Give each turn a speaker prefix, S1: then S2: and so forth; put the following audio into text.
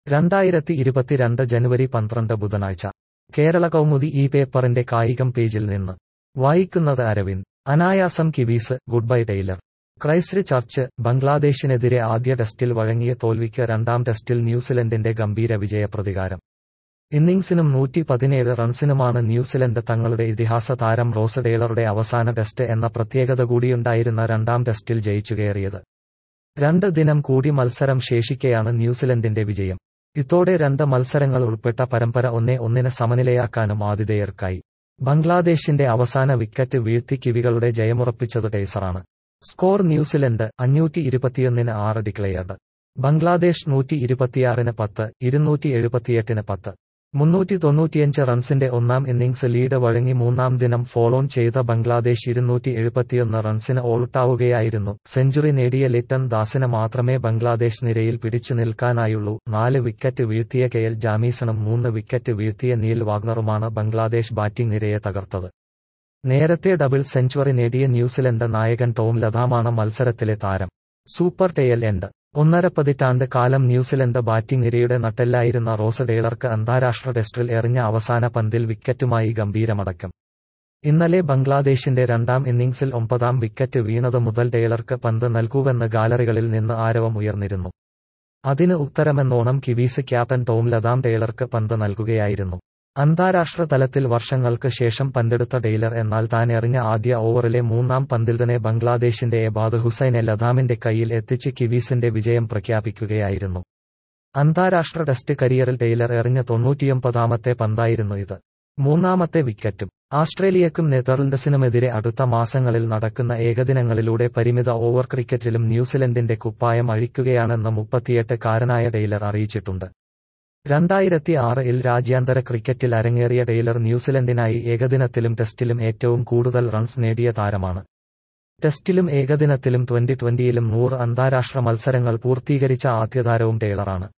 S1: രണ്ടായിരത്തി ഇരുപത്തിരണ്ട് ജനുവരി പന്ത്രണ്ട് ബുധനാഴ്ച കേരള കൗമുദി ഈ പേപ്പറിന്റെ കായികം പേജിൽ നിന്ന് വായിക്കുന്നത് അരവിന്ദ് അനായാസം Kiwis goodbye Taylor Christchurch ബംഗ്ലാദേശിനെതിരെ ആദ്യ ടെസ്റ്റിൽ വഴങ്ങിയ തോൽവിക്ക് രണ്ടാം ടെസ്റ്റിൽ ന്യൂസിലൻഡിന്റെ ഗംഭീര വിജയ പ്രതികാരം ഇന്നിംഗ്സിനും നൂറ്റി പതിനേഴ് റൺസിനുമാണ് ന്യൂസിലൻഡ് തങ്ങളുടെ ഇതിഹാസ താരം റോസ് ടേലറുടെ അവസാന ടെസ്റ്റ് എന്ന പ്രത്യേകത കൂടിയുണ്ടായിരുന്ന രണ്ടാം ടെസ്റ്റിൽ ജയിച്ചുകയറിയത് രണ്ട് ദിനം കൂടി മത്സരം ശേഷിക്കെയാണ് ന്യൂസിലൻഡിന്റെ വിജയം ഇതോടെ രണ്ട് മത്സരങ്ങൾ ഉൾപ്പെട്ട പരമ്പര ഒന്നേ ഒന്നിന് സമനിലയാക്കാനും ആതിഥേയർക്കായി ബംഗ്ലാദേശിന്റെ അവസാന വിക്കറ്റ് വീഴ്ത്തി കിവികളുടെ ജയമുറപ്പിച്ചത് ടേസറാണ് സ്കോർ ന്യൂസിലൻഡ് അഞ്ഞൂറ്റി ഇരുപത്തിയൊന്നിന് ആറ് ഡിക്ലെയർഡ് ബംഗ്ലാദേശ് നൂറ്റി ഇരുപത്തിയാറിന് പത്ത് ഇരുന്നൂറ്റി എഴുപത്തിയെട്ടിന് പത്ത് മുന്നൂറ്റി തൊണ്ണൂറ്റിയഞ്ച് റൺസിന്റെ ഒന്നാം ഇന്നിംഗ്സ് ലീഡ് വഴങ്ങി മൂന്നാം ദിനം ഫോളോൺ ചെയ്ത ബംഗ്ലാദേശ് ഇരുന്നൂറ്റി എഴുപത്തിയൊന്ന് റൺസിന് ഓൾട്ടാവുകയായിരുന്നു സെഞ്ചുറി നേടിയ ലിറ്റൺ ദാസിന് മാത്രമേ ബംഗ്ലാദേശ് നിരയിൽ പിടിച്ചു നിൽക്കാനായുള്ളൂ നാല് വിക്കറ്റ് വീഴ്ത്തിയ കെ എൽ ജാമീസണും മൂന്ന് വിക്കറ്റ് വീഴ്ത്തിയ നീൽ വാഗ്നറുമാണ് ബംഗ്ലാദേശ് ബാറ്റിംഗ് നിരയെ തകർത്തത് നേരത്തെ ഡബിൾ സെഞ്ചുറി നേടിയ ന്യൂസിലൻഡ് നായകൻ ടോം ലതാമാണ് മത്സരത്തിലെ താരം സൂപ്പർ ടെയൽ എൻഡ് ഒന്നര പതിറ്റാണ്ട് കാലം ന്യൂസിലൻഡ് ബാറ്റിംഗ് നിരയുടെ നട്ടെല്ലായിരുന്ന റോസ് ടേലർക്ക് അന്താരാഷ്ട്ര ടെസ്റ്റിൽ എറിഞ്ഞ അവസാന പന്തിൽ വിക്കറ്റുമായി ഗംഭീരമടക്കം ഇന്നലെ ബംഗ്ലാദേശിന്റെ രണ്ടാം ഇന്നിംഗ്സിൽ ഒമ്പതാം വിക്കറ്റ് വീണത് മുതൽ ടേലർക്ക് പന്ത് നൽകൂവെന്ന് ഗാലറികളിൽ നിന്ന് ആരവം ഉയർന്നിരുന്നു അതിന് ഉത്തരമെന്നോണം കിവീസ് ക്യാപ്റ്റൻ ടോം ലതാം ടേലർക്ക് പന്ത് നൽകുകയായിരുന്നു അന്താരാഷ്ട്ര തലത്തിൽ വർഷങ്ങൾക്ക് ശേഷം പന്തെടുത്ത ടൈലർ എന്നാൽ താൻ എറിഞ്ഞ ആദ്യ ഓവറിലെ മൂന്നാം പന്തിൽ തന്നെ ബംഗ്ലാദേശിന്റെ എബാദ് ഹുസൈനെ ലതാമിന്റെ കയ്യിൽ എത്തിച്ച് കിവീസിന്റെ വിജയം പ്രഖ്യാപിക്കുകയായിരുന്നു അന്താരാഷ്ട്ര ടെസ്റ്റ് കരിയറിൽ ടൈലർ എറിഞ്ഞ തൊണ്ണൂറ്റിയൊമ്പതാമത്തെ പന്തായിരുന്നു ഇത് മൂന്നാമത്തെ വിക്കറ്റും ആസ്ട്രേലിയക്കും നെതർലൻഡ്സിനുമെതിരെ അടുത്ത മാസങ്ങളിൽ നടക്കുന്ന ഏകദിനങ്ങളിലൂടെ പരിമിത ഓവർ ക്രിക്കറ്റിലും ന്യൂസിലൻഡിന്റെ കുപ്പായം അഴിക്കുകയാണെന്ന് മുപ്പത്തിയെട്ട് കാരനായ ടൈലർ അറിയിച്ചിട്ടുണ്ട് രണ്ടായിരത്തി ആറിൽ രാജ്യാന്തര ക്രിക്കറ്റിൽ അരങ്ങേറിയ ടൈലർ ന്യൂസിലൻഡിനായി ഏകദിനത്തിലും ടെസ്റ്റിലും ഏറ്റവും കൂടുതൽ റൺസ് നേടിയ താരമാണ് ടെസ്റ്റിലും ഏകദിനത്തിലും ട്വന്റി ട്വന്റിയിലും നൂറ് അന്താരാഷ്ട്ര മത്സരങ്ങൾ പൂർത്തീകരിച്ച ആദ്യ താരവും ടൈലറാണ്